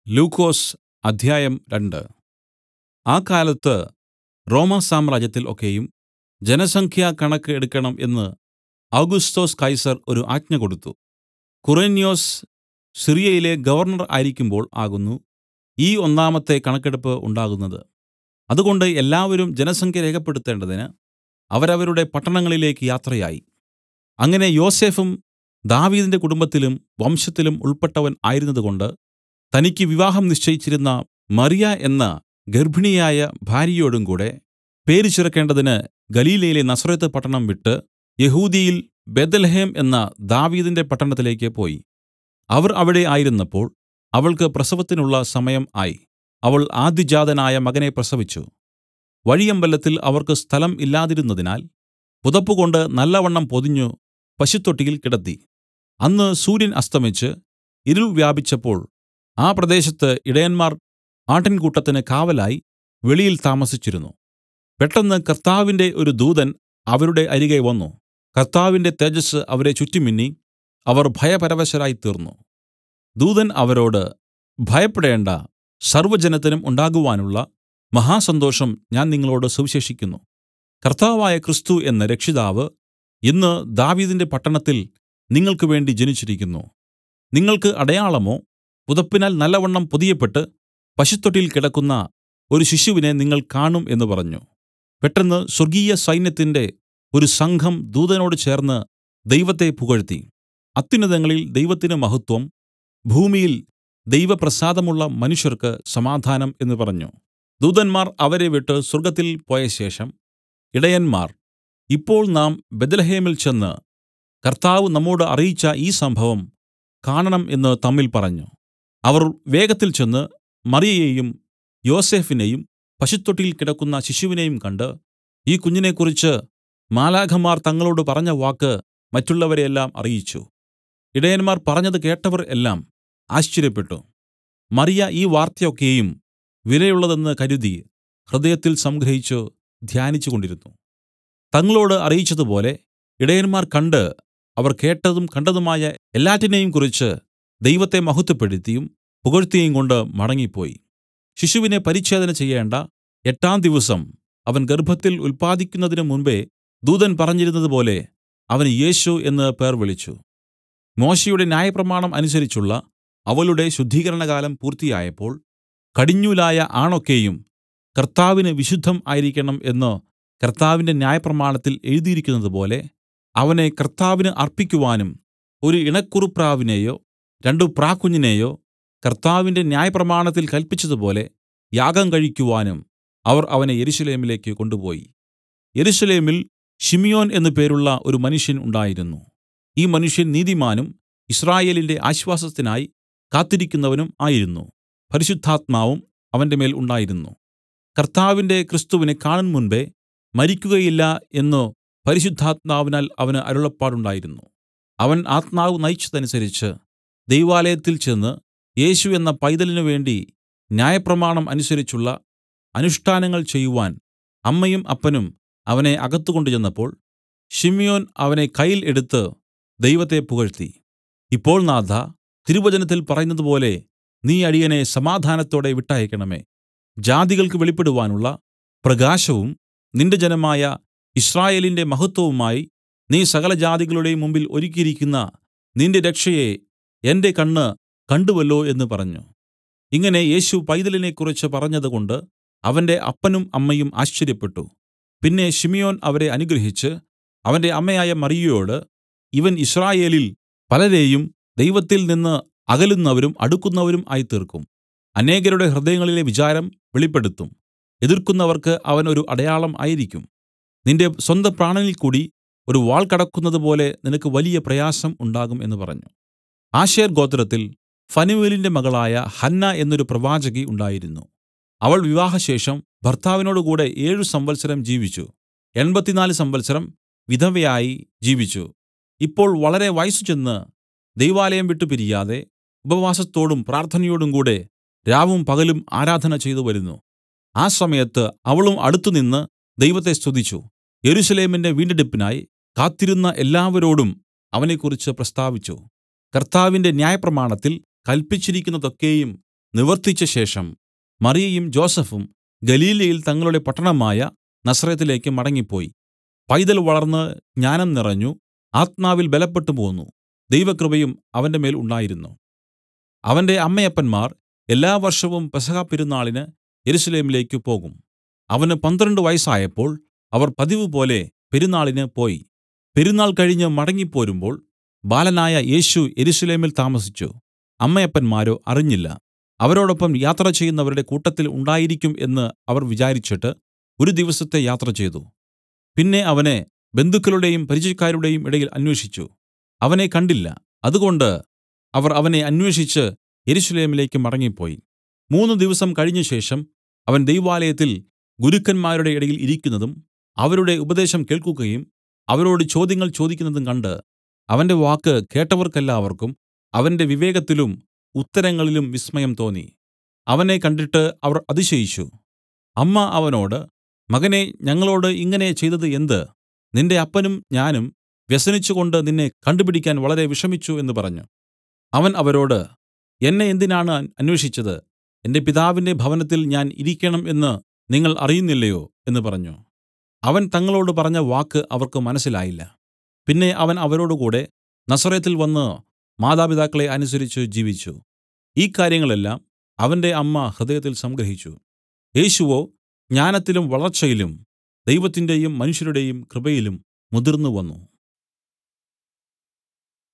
ലൂക്കോസ് അദ്ധ്യായം രണ്ട് ആ കാലത്ത് റോമാസാമ്രാജ്യത്തിൽ ഒക്കെയും ജനസംഖ്യ കണക്ക് എടുക്കണം എന്ന് ഔഗുസ്തൊസ് കൈസർ ഒരു ആജ്ഞ കൊടുത്തു കുറേന്യൊസ് സിറിയയിലെ ഗവർണ്ണർ ആയിരിക്കുമ്പോൾ ആകുന്നു ഈ ഒന്നാമത്തെ കണക്കെടുപ്പ് ഉണ്ടാകുന്നത് അതുകൊണ്ട് എല്ലാവരും ജനസംഖ്യ രേഖപ്പെടുത്തേണ്ടതിന് അവരവരുടെ പട്ടണങ്ങളിലേക്ക് യാത്രയായി അങ്ങനെ യോസഫും ദാവീദിന്റെ കുടുംബത്തിലും വംശത്തിലും ഉൾപ്പെട്ടവൻ ആയിരുന്നതുകൊണ്ട് തനിക്ക് വിവാഹം നിശ്ചയിച്ചിരുന്ന മറിയ എന്ന ഗർഭിണിയായ ഭാര്യയോടും കൂടെ പേര് ചേർക്കേണ്ടതിന് ഗലീലയിലെ നസറെത്ത് പട്ടണം വിട്ട് യെഹൂദ്യയിൽ ബേത്ത്ലേഹേം എന്ന ദാവീദിന്റെ പട്ടണത്തിലേക്ക് പോയി അവർ അവിടെ ആയിരുന്നപ്പോൾ അവൾക്ക് പ്രസവത്തിനുള്ള സമയം ആയി അവൾ ആദ്യജാതനായ മകനെ പ്രസവിച്ചു വഴിയമ്പലത്തിൽ അവർക്ക് സ്ഥലം ഇല്ലാതിരുന്നതിനാൽ പുതപ്പുകൊണ്ട് നല്ലവണ്ണം പൊതിഞ്ഞു പശുത്തൊട്ടിയിൽ കിടത്തി അന്ന് സൂര്യൻ അസ്തമിച്ച് ഇരുൾ വ്യാപിച്ചപ്പോൾ ആ പ്രദേശത്ത് ഇടയന്മാർ ആട്ടിൻകൂട്ടത്തിന് കാവലായി വെളിയിൽ താമസിച്ചിരുന്നു പെട്ടെന്ന് കർത്താവിന്റെ ഒരു ദൂതൻ അവരുടെ അരികെ വന്നു കർത്താവിന്റെ തേജസ്സ് അവരെ ചുറ്റിമിന്നി അവർ ഭയപരവശരായിത്തീർന്നു ദൂതൻ അവരോട് ഭയപ്പെടേണ്ടാ സർവ്വജനത്തിനും ഉണ്ടാകുവാനുള്ള മഹാസന്തോഷം ഞാൻ നിങ്ങളോട് സുവിശേഷിക്കുന്നു കർത്താവായ ക്രിസ്തു എന്ന രക്ഷിതാവ് ഇന്ന് ദാവീദിന്റെ പട്ടണത്തിൽ നിങ്ങൾക്ക് വേണ്ടി ജനിച്ചിരിക്കുന്നു നിങ്ങൾക്ക് അടയാളമോ പുതപ്പിനാൽ നല്ലവണ്ണം പൊതിയപ്പെട്ട് പശുത്തൊട്ടിയിൽ കിടക്കുന്ന ഒരു ശിശുവിനെ നിങ്ങൾ കാണും എന്ന് പറഞ്ഞു പെട്ടെന്ന് സ്വർഗീയ സൈന്യത്തിന്റെ ഒരു സംഘം ദൂതനോട് ചേർന്ന് ദൈവത്തെ പുകഴ്ത്തി അത്യുന്നതങ്ങളിൽ ദൈവത്തിന് മഹത്വം ഭൂമിയിൽ ദൈവപ്രസാദമുള്ള മനുഷ്യർക്ക് സമാധാനം എന്ന് പറഞ്ഞു ദൂതന്മാർ അവരെ വിട്ടു സ്വർഗ്ഗത്തിൽ പോയശേഷം ഇടയന്മാർ ഇപ്പോൾ നാം ബേത്ത്ലേഹേമിൽ ചെന്ന് കർത്താവ് നമ്മോട് അറിയിച്ച ഈ സംഭവം കാണണം എന്ന് തമ്മിൽ പറഞ്ഞു അവർ വേഗത്തിൽ ചെന്ന് മറിയയെയും യോസഫിനെയും പശുത്തൊട്ടിയിൽ കിടക്കുന്ന ശിശുവിനെയും കണ്ട് ഈ കുഞ്ഞിനെക്കുറിച്ച് മാലാഖമാർ തങ്ങളോട് പറഞ്ഞ വാക്ക് മറ്റുള്ളവരെയെല്ലാം അറിയിച്ചു ഇടയന്മാർ പറഞ്ഞത് കേട്ടവർ എല്ലാം ആശ്ചര്യപ്പെട്ടു മറിയ ഈ വാർത്തയൊക്കെയും വിലയുള്ളതെന്ന് കരുതി ഹൃദയത്തിൽ സംഗ്രഹിച്ചു ധ്യാനിച്ചുകൊണ്ടിരുന്നു തങ്ങളോട് അറിയിച്ചതുപോലെ ഇടയന്മാർ കണ്ട് അവർ കേട്ടതും കണ്ടതുമായ എല്ലാറ്റിനെയും കുറിച്ച് ദൈവത്തെ മഹത്വപ്പെടുത്തിയും പുകഴ്ത്തിയും കൊണ്ട് മടങ്ങിപ്പോയി ശിശുവിനെ പരിച്ഛേദന ചെയ്യേണ്ട എട്ടാം ദിവസം അവൻ ഗർഭത്തിൽ ഉല്പാദിക്കുന്നതിന് മുമ്പെ ദൂതൻ പറഞ്ഞിരുന്നതുപോലെ അവന് യേശു എന്ന് പേർ വിളിച്ചു മോശെയുടെ ന്യായപ്രമാണം അനുസരിച്ചുള്ള അവളുടെ ശുദ്ധീകരണകാലം പൂർത്തിയായപ്പോൾ കടിഞ്ഞൂലായ ആണൊക്കെയും കർത്താവിന് വിശുദ്ധം ആയിരിക്കണം എന്ന് കർത്താവിന്റെ ന്യായപ്രമാണത്തിൽ എഴുതിയിരിക്കുന്നതുപോലെ അവനെ കർത്താവിന് അർപ്പിക്കുവാനും ഒരു ഇണക്കുറുപ്രാവിനെയോ രണ്ടു പ്രാക്കുഞ്ഞിനെയോ കർത്താവിന്റെ ന്യായപ്രമാണത്തിൽ കല്പിച്ചതുപോലെ യാഗം കഴിക്കുവാനും അവർ അവനെ യെരൂശലേമിലേക്ക് കൊണ്ടുപോയി യെരൂശലേമിൽ ശിമിയോൻ എന്നു പേരുള്ള ഒരു മനുഷ്യൻ ഉണ്ടായിരുന്നു ഈ മനുഷ്യൻ നീതിമാനും ഇസ്രായേലിന്റെ ആശ്വാസത്തിനായി കാത്തിരിക്കുന്നവനും ആയിരുന്നു പരിശുദ്ധാത്മാവും അവന്റെ മേൽ ഉണ്ടായിരുന്നു കർത്താവിന്റെ ക്രിസ്തുവിനെ കാണും മുൻപേ മരിക്കുകയില്ല എന്നു പരിശുദ്ധാത്മാവിനാൽ അവന് അരുളപ്പാടുണ്ടായിരുന്നു അവൻ ആത്മാവ് നയിച്ചതനുസരിച്ച് ദൈവാലയത്തിൽ ചെന്ന് യേശു എന്ന പൈതലിനു വേണ്ടി ന്യായപ്രമാണം അനുസരിച്ചുള്ള അനുഷ്ഠാനങ്ങൾ ചെയ്യുവാൻ അമ്മയും അപ്പനും അവനെ അകത്ത് കൊണ്ടുചെന്നപ്പോൾ ശിമ്യോൻ അവനെ കയ്യിൽ എടുത്ത് ദൈവത്തെ പുകഴ്ത്തി ഇപ്പോൾ നാഥാ തിരുവചനത്തിൽ പറയുന്നതുപോലെ നീ അടിയനെ സമാധാനത്തോടെ വിട്ടയക്കണമേ ജാതികൾക്ക് വെളിപ്പെടുവാനുള്ള പ്രകാശവും നിന്റെ ജനമായ ഇസ്രായേലിന്റെ മഹത്വവുമായി നീ സകലജാതികളുടെയും മുമ്പിൽ ഒരുക്കിയിരിക്കുന്ന നിന്റെ രക്ഷയെ എന്റെ കണ്ണ് കണ്ടുവല്ലോ എന്ന് പറഞ്ഞു ഇങ്ങനെ യേശു പൈതലിനെക്കുറിച്ച് പറഞ്ഞതുകൊണ്ട് അവന്റെ അപ്പനും അമ്മയും ആശ്ചര്യപ്പെട്ടു പിന്നെ ശിമിയോൻ അവരെ അനുഗ്രഹിച്ച് അവന്റെ അമ്മയായ മറിയയോട് ഇവൻ ഇസ്രായേലിൽ പലരെയും ദൈവത്തിൽ നിന്ന് അകലുന്നവരും അടുക്കുന്നവരും ആയിത്തീർക്കും അനേകരുടെ ഹൃദയങ്ങളിലെ വിചാരം വെളിപ്പെടുത്തും എതിർക്കുന്നവർക്ക് അവൻ ഒരു അടയാളം ആയിരിക്കും നിന്റെ സ്വന്ത പ്രാണനിൽ കൂടി ഒരു വാൾ കടക്കുന്നതുപോലെ നിനക്ക് വലിയ പ്രയാസം ഉണ്ടാകും എന്ന് പറഞ്ഞു ആശേർ ഗോത്രത്തിൽ ഫനുവേലിന്റെ മകളായ ഹന്ന എന്നൊരു പ്രവാചകി ഉണ്ടായിരുന്നു അവൾ വിവാഹശേഷം ഭർത്താവിനോടുകൂടെ ഏഴു സംവത്സരം ജീവിച്ചു എൺപത്തിനാല് സംവത്സരം വിധവയായി ജീവിച്ചു ഇപ്പോൾ വളരെ വയസ്സു ചെന്ന് ദൈവാലയം വിട്ടു പിരിയാതെ ഉപവാസത്തോടും പ്രാർത്ഥനയോടും കൂടെ രാവും പകലും ആരാധന ചെയ്തു വരുന്നു ആ സമയത്ത് അവളും അടുത്തുനിന്ന് ദൈവത്തെ സ്തുതിച്ചു യെരൂശലേമിന്റെ വീണ്ടെടുപ്പിനായി കാത്തിരുന്ന എല്ലാവരോടും അവനെക്കുറിച്ച് പ്രസ്താവിച്ചു കർത്താവിന്റെ ന്യായപ്രമാണത്തിൽ കല്പിച്ചിരിക്കുന്നതൊക്കെയും നിവർത്തിച്ച ശേഷം മറിയയും ജോസഫും ഗലീലയിൽ തങ്ങളുടെ പട്ടണമായ നസറെത്തിലേക്ക് മടങ്ങിപ്പോയി പൈതൽ വളർന്ന് ജ്ഞാനം നിറഞ്ഞു ആത്മാവിൽ ബലപ്പെട്ടുപോന്നു ദൈവകൃപയും അവന്റെ മേൽ ഉണ്ടായിരുന്നു അവന്റെ അമ്മയപ്പന്മാർ എല്ലാ വർഷവും പെസഹ പെരുന്നാളിന് യെരൂശലേമിലേക്ക് പോകും അവന് പന്ത്രണ്ട് വയസ്സായപ്പോൾ അവർ പതിവുപോലെ പെരുന്നാളിന് പോയി പെരുന്നാൾ കഴിഞ്ഞ് മടങ്ങിപ്പോരുമ്പോൾ ബാലനായ യേശു യെരൂശലേമിൽ താമസിച്ചു അമ്മയപ്പന്മാരോ അറിഞ്ഞില്ല അവരോടൊപ്പം യാത്ര ചെയ്യുന്നവരുടെ കൂട്ടത്തിൽ ഉണ്ടായിരിക്കും എന്ന് അവർ വിചാരിച്ചിട്ട് ഒരു ദിവസത്തെ യാത്ര ചെയ്തു പിന്നെ അവനെ ബന്ധുക്കളുടെയും പരിചയക്കാരുടെയും ഇടയിൽ അന്വേഷിച്ചു അവനെ കണ്ടില്ല അതുകൊണ്ട് അവർ അവനെ അന്വേഷിച്ച് യെരൂശലേമിലേക്ക് മടങ്ങിപ്പോയി മൂന്ന് ദിവസം കഴിഞ്ഞശേഷം അവൻ ദൈവാലയത്തിൽ ഗുരുക്കന്മാരുടെ ഇടയിൽ ഇരിക്കുന്നതും അവരുടെ ഉപദേശം കേൾക്കുകയും അവരോട് ചോദ്യങ്ങൾ ചോദിക്കുന്നതും കണ്ട് അവന്റെ വാക്ക് കേട്ടവർക്കെല്ലാവർക്കും അവന്റെ വിവേകത്തിലും ഉത്തരങ്ങളിലും വിസ്മയം തോന്നി അവനെ കണ്ടിട്ട് അവർ അതിശയിച്ചു അമ്മ അവനോട് മകനേ ഞങ്ങളോട് ഇങ്ങനെ ചെയ്തത് എന്ത് നിന്റെ അപ്പനും ഞാനും വ്യസനിച്ചുകൊണ്ട് നിന്നെ കണ്ടുപിടിക്കാൻ വളരെ വിഷമിച്ചു എന്ന് പറഞ്ഞു അവൻ അവരോട് എന്നെ എന്തിനാണ് അന്വേഷിച്ചത് എന്റെ പിതാവിന്റെ ഭവനത്തിൽ ഞാൻ ഇരിക്കണം എന്ന് നിങ്ങൾ അറിയുന്നില്ലയോ എന്ന് പറഞ്ഞു അവൻ തങ്ങളോട് പറഞ്ഞ വാക്ക് അവർക്ക് മനസ്സിലായില്ല പിന്നെ അവൻ അവരോടുകൂടെ നസറെത്തിൽ വന്ന് മാതാപിതാക്കളെ അനുസരിച്ച് ജീവിച്ചു ഈ കാര്യങ്ങളെല്ലാം അവന്റെ അമ്മ ഹൃദയത്തിൽ സംഗ്രഹിച്ചു യേശുവോ ജ്ഞാനത്തിലും വളർച്ചയിലും ദൈവത്തിന്റെയും മനുഷ്യരുടെയും കൃപയിലും മുതിർന്നു വന്നു